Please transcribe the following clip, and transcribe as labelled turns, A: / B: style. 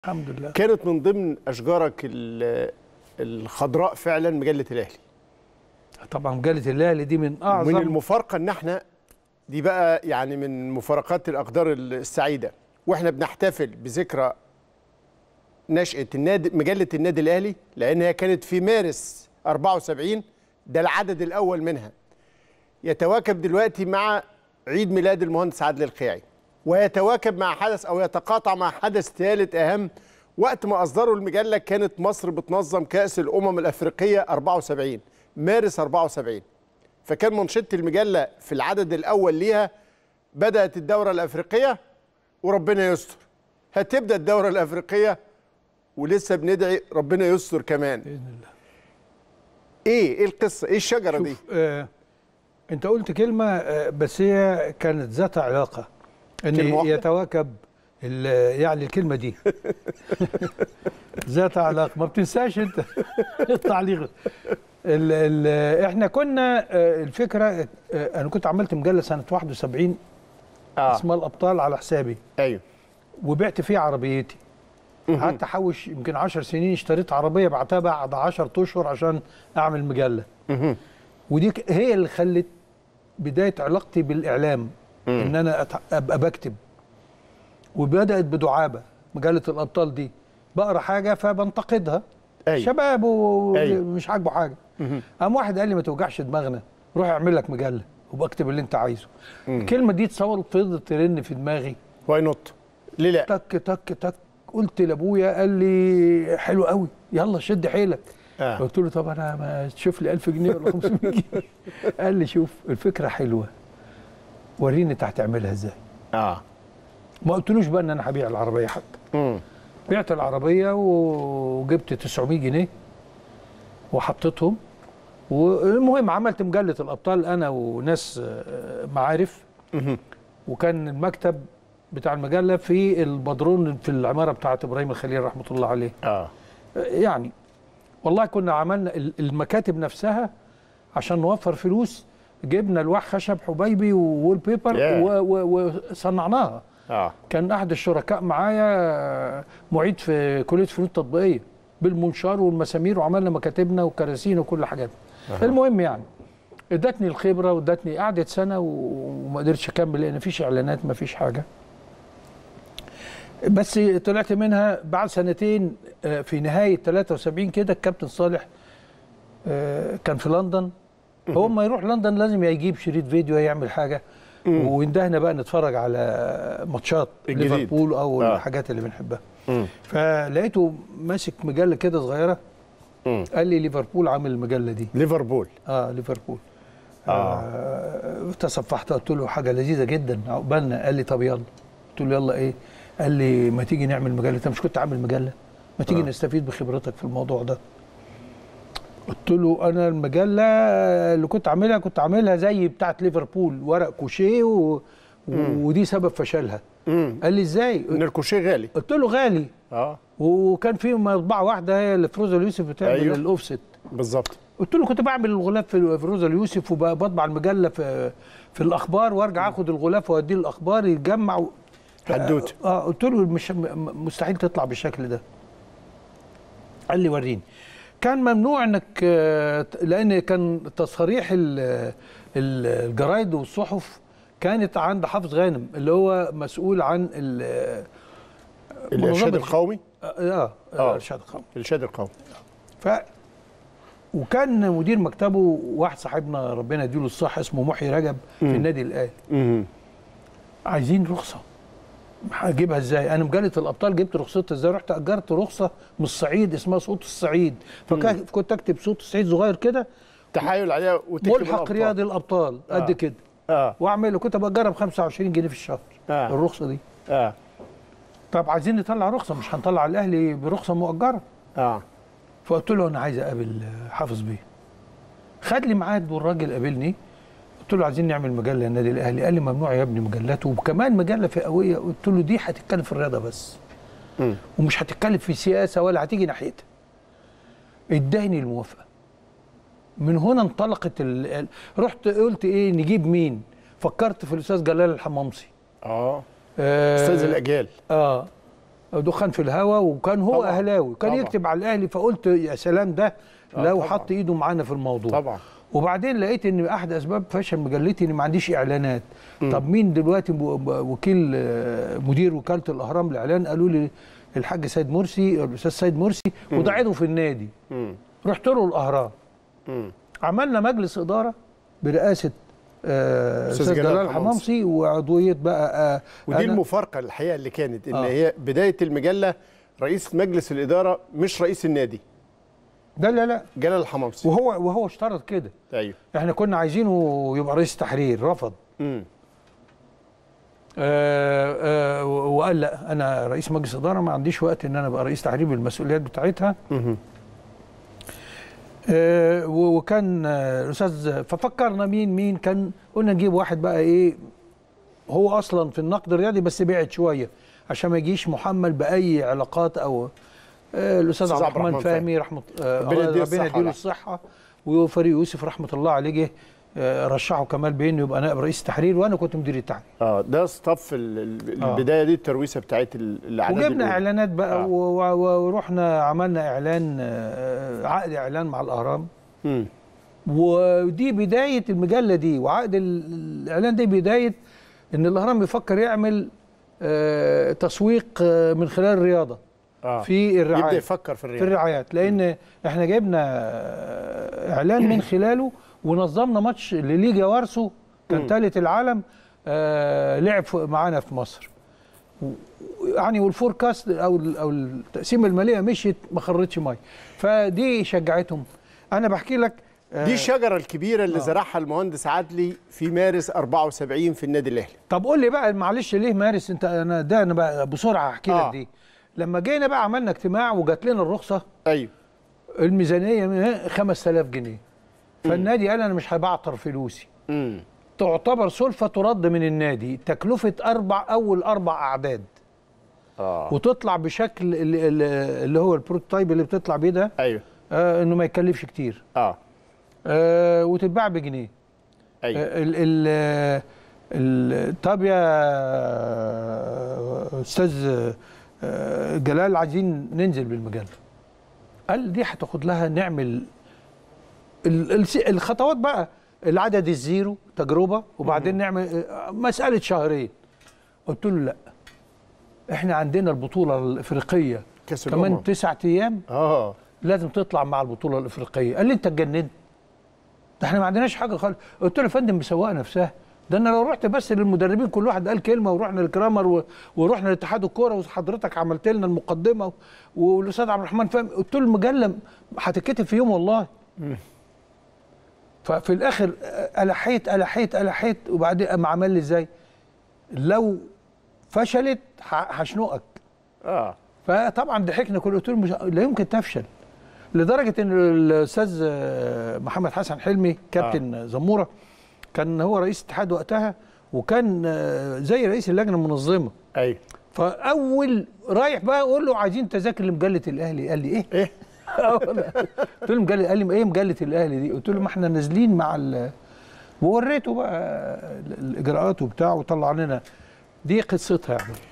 A: الحمد لله
B: كانت من ضمن اشجارك ال- الخضراء فعلا مجله الاهلي
A: طبعا مجله الاهلي دي من اعظم
B: من المفارقه ان احنا دي بقى يعني من مفارقات الاقدار السعيده واحنا بنحتفل بذكرى نشاه النادي مجله النادي الاهلي لان هي كانت في مارس 74 ده العدد الاول منها يتواكب دلوقتي مع عيد ميلاد المهندس عادل القيعي ويتواكب مع حدث او يتقاطع مع حدث ثالث اهم وقت ما اصدروا المجله كانت مصر بتنظم كاس الامم الافريقيه 74 مارس 74 فكان منشطه المجله في العدد الاول ليها بدات الدوره الافريقيه وربنا يستر هتبدا الدوره الافريقيه ولسه بندعي ربنا يستر كمان
A: باذن الله
B: ايه ايه القصه ايه الشجره دي
A: شوف آه انت قلت كلمه آه بس هي كانت ذات علاقه ان
B: كلمة واحدة؟
A: يتواكب ال- يعني الكلمه دي ذات علاقه ما بتنساش انت التعليق ال ال احنا كنا آه الفكره آه انا كنت عملت مجله سنه 71
B: اه
A: اسمها الابطال على حسابي
B: ايوه
A: وبعت فيه عربيتي قعدت احوش يمكن 10 سنين اشتريت عربيه بعتها بعد 10 اشهر عشان اعمل مجله
B: مهم.
A: ودي ك- هي اللي خلت بدايه علاقتي بالاعلام ان انا أت- ابقى بكتب وبدات بدعابه مجله الابطال دي بقرا حاجه فبنتقدها
B: أيوة.
A: شباب
B: أيوة.
A: ومش عاجبه حاجه قام واحد قال لي ما توجعش دماغنا روح اعمل لك مجله وبكتب اللي انت عايزه الكلمه دي تصور فضلت ترن في دماغي
B: واي نوت ليه لا
A: تك تك تك قلت لابويا قال لي حلو قوي يلا شد حيلك
B: آه.
A: قلت له طب انا ما تشوف لي 1000 جنيه ولا 500 جنيه قال لي شوف الفكره حلوه وريني انت هتعملها ازاي
B: اه
A: ما قلتلوش بقى ان انا هبيع العربيه حتى
B: مم.
A: بعت العربيه وجبت 900 جنيه وحطيتهم والمهم عملت مجله الابطال انا وناس آه، معارف
B: مهم.
A: وكان المكتب بتاع المجله في البدرون في العماره بتاعه ابراهيم الخليل رحمه الله عليه
B: اه
A: يعني والله كنا عملنا ال- المكاتب نفسها عشان نوفر فلوس جبنا الواح خشب حبيبي وول بيبر
B: Yeah.
A: و- و- وصنعناها
B: اه
A: كان احد الشركاء معايا معيد في كليه فنون تطبيقيه بالمنشار والمسامير وعملنا مكاتبنا وكراسينا وكل حاجاتنا المهم يعني ادتني الخبره وادتني قعدت سنه و- وما قدرتش اكمل لان مفيش اعلانات مفيش حاجه بس طلعت منها بعد سنتين آه، في نهايه 73 كده الكابتن صالح آه، كان في لندن هو ما يروح لندن لازم يا يجيب شريط فيديو يا يعمل حاجه ويندهنا بقى نتفرج على ماتشات
B: الجديد.
A: ليفربول او
B: آه.
A: الحاجات اللي بنحبها
B: مم.
A: فلقيته ماسك مجله كده صغيره
B: مم.
A: قال لي ليفربول عامل المجله دي
B: ليفربول
A: اه ليفربول
B: آه.
A: آه تصفحت قلت له حاجه لذيذه جدا عقبالنا قال لي طب يلا قلت له يلا ايه قال لي ما تيجي نعمل مجله انت مش كنت عامل مجله ما تيجي
B: آه.
A: نستفيد بخبرتك في الموضوع ده قلت له انا المجله اللي كنت عاملها كنت عاملها زي بتاعه ليفربول ورق كوشيه و... ودي سبب فشلها
B: مم.
A: قال لي ازاي
B: ان الكوشيه غالي
A: قلت له غالي
B: اه
A: وكان في مطبعه واحده هي اللي فروزه اليوسف بتعمل
B: أيوه.
A: أيوه. الاوفست
B: بالظبط
A: قلت له كنت بعمل الغلاف في فيروزه اليوسف وبطبع المجله في في الاخبار وارجع اخد الغلاف واوديه الاخبار يتجمع و...
B: حدوته
A: اه قلت له مش م- مستحيل تطلع بالشكل ده قال لي وريني كان ممنوع انك آه، لان كان تصاريح ال- ال- الجرايد والصحف كانت عند حافظ غانم اللي هو مسؤول عن ال-
B: الارشاد
A: منظمة-
B: القومي
A: اه اه,
B: آه.
A: آه. الارشاد القومي
B: الارشاد القومي
A: ف وكان مدير مكتبه واحد صاحبنا ربنا يديله الصحه اسمه محي رجب في النادي الاهلي
B: مم.
A: عايزين رخصه هجيبها ازاي انا مجله الابطال جبت رخصتها ازاي رحت اجرت رخصه من الصعيد اسمها صوت الصعيد فكنت اكتب صوت الصعيد صغير كده
B: تحايل عليها وتكتب
A: ملحق
B: الأبطال.
A: رياضي الابطال قد
B: آه.
A: كده
B: اه
A: واعمله كنت باجرها ب 25 جنيه في الشهر
B: آه.
A: الرخصه دي
B: اه
A: طب عايزين نطلع رخصه مش هنطلع الاهلي برخصه مؤجره
B: اه
A: فقلت له انا عايز اقابل حافظ بيه خد لي ميعاد والراجل قابلني قلت له عايزين نعمل مجله للنادي الاهلي قال لي ممنوع يا ابني مجلات وكمان مجله فئويه قلت له دي هتتكلم في الرياضه بس
B: مم.
A: ومش هتتكلم في سياسه ولا هتيجي ناحيتها اداني الموافقه من هنا انطلقت ال... ال- رحت قلت ايه نجيب مين فكرت في الاستاذ جلال الحمامصي
B: اه
A: آه
B: استاذ الاجيال
A: اه دخان في الهواء وكان هو
B: طبعاً.
A: اهلاوي كان
B: طبعاً.
A: يكتب على الاهلي فقلت يا سلام ده
B: آه،
A: لو
B: طبعاً.
A: حط ايده معانا في الموضوع
B: طبعا
A: وبعدين لقيت ان احد اسباب فشل مجلتي اني ما عنديش اعلانات طب مين دلوقتي م- م- وكيل آه، مدير وكاله الاهرام للاعلان قالوا لي الحاج سيد مرسي الاستاذ سيد مرسي وده عضو في النادي
B: مم.
A: رحت له الاهرام
B: مم.
A: عملنا مجلس اداره برئاسه آه،
B: أستاذ
A: استاذ
B: جلال
A: جلال
B: حمامصي.
A: حمامصي وعضويه بقى آه،
B: ودي
A: أنا-
B: المفارقه الحقيقه اللي كانت ان
A: آه.
B: هي بدايه المجله رئيس مجلس الاداره مش رئيس النادي
A: لا لا لا
B: جلال الحمامسي
A: وهو وهو اشترط كده
B: ايوه
A: احنا كنا عايزينه يبقى رئيس تحرير رفض
B: مم.
A: آه آه وقال لا انا رئيس مجلس اداره ما عنديش وقت ان انا ابقى رئيس تحرير بالمسؤوليات بتاعتها
B: مهم.
A: آه و- وكان آه، الاستاذ ففكرنا مين مين كان قلنا نجيب واحد بقى ايه هو اصلا في النقد الرياضي بس بعد شويه عشان ما يجيش محمل باي علاقات او آه الاستاذ
B: أستاذ
A: عبد الرحمن فهمي رحمه آه
B: ربنا يديله
A: ربنا
B: الصحة
A: يديله
B: لا.
A: الصحه وفريق يوسف رحمه الله عليه جه آه، رشحه كمال بيه انه يبقى نائب رئيس التحرير وانا كنت مدير التحرير
B: اه ده صف ال- ال-
A: آه.
B: البدايه دي الترويسه بتاعت ال- الاعداد
A: وجبنا
B: الأولى.
A: اعلانات بقى
B: آه.
A: و- و- ورحنا عملنا اعلان آه، عقد اعلان مع الاهرام
B: مم.
A: ودي بدايه المجله دي وعقد ال- الاعلان دي بدايه ان الاهرام بيفكر يعمل آه، تسويق آه، من خلال الرياضه
B: اه
A: في
B: يبدا
A: الرعايه
B: يفكر في
A: في
B: الرياضه
A: الرعايات لان احنا جبنا آه، اعلان من خلاله ونظمنا ماتش لليجا وارسو كان
B: مم.
A: ثالث العالم آه، لعب في- معانا في مصر و- يعني والفوركاست او ال- او التقسيمه الماليه مشيت ما خرجتش ميه فدي شجعتهم انا بحكي لك آه،
B: دي الشجره الكبيره اللي
A: آه.
B: زرعها المهندس عدلي في مارس 74 في النادي الاهلي
A: طب قول لي بقى معلش ليه مارس انت انا ده انا بقى بسرعه احكي
B: آه.
A: لك دي لما جينا بقى عملنا اجتماع وجات لنا الرخصه
B: ايوه
A: الميزانيه 5000 جنيه فالنادي قال انا مش هبعتر فلوسي
B: امم
A: تعتبر سلفه ترد من النادي تكلفه اربع اول اربع اعداد
B: اه
A: وتطلع بشكل اللي, اللي هو البروتوتايب اللي بتطلع بيه ده
B: ايوه
A: آه انه ما يكلفش كتير
B: اه
A: آه وتتباع بجنيه
B: ايوه
A: آه ال ال ال طب يا استاذ آه، جلال عايزين ننزل بالمجله قال دي هتاخد لها نعمل ال- ال- الخطوات بقى العدد الزيرو تجربه وبعدين نعمل آه، مساله شهرين قلت له لا احنا عندنا البطوله الافريقيه
B: كاس الامم
A: كمان تسعة ايام
B: اه
A: لازم تطلع مع البطوله الافريقيه قال لي انت اتجننت ده احنا ما عندناش حاجه خالص قلت له يا فندم مسوقه نفسها ده انا لو رحت بس للمدربين كل واحد قال كلمه ورحنا لكرامر و... ورحنا لاتحاد الكوره وحضرتك عملت لنا المقدمه و... والاستاذ عبد الرحمن فهمي قلت له المجله هتتكتب في يوم والله ففي الاخر الحيت الحيت الحيت وبعدين قام عمل لي ازاي لو فشلت ه- هشنقك
B: اه
A: فطبعا ضحكنا كل قلت له مش لا يمكن تفشل لدرجه ان الاستاذ آه، محمد حسن حلمي كابتن آه. زموره كان هو رئيس الاتحاد وقتها وكان آه، زي رئيس اللجنه المنظمه
B: ايوه
A: فاول رايح بقى اقول له عايزين تذاكر لمجله الاهلي قال لي ايه؟
B: ايه
A: قلت له مجله قال لي ايه مجله الاهلي دي؟ قلت له ما احنا نازلين مع ال ووريته بقى الاجراءات وبتاع وطلع لنا دي قصتها يعني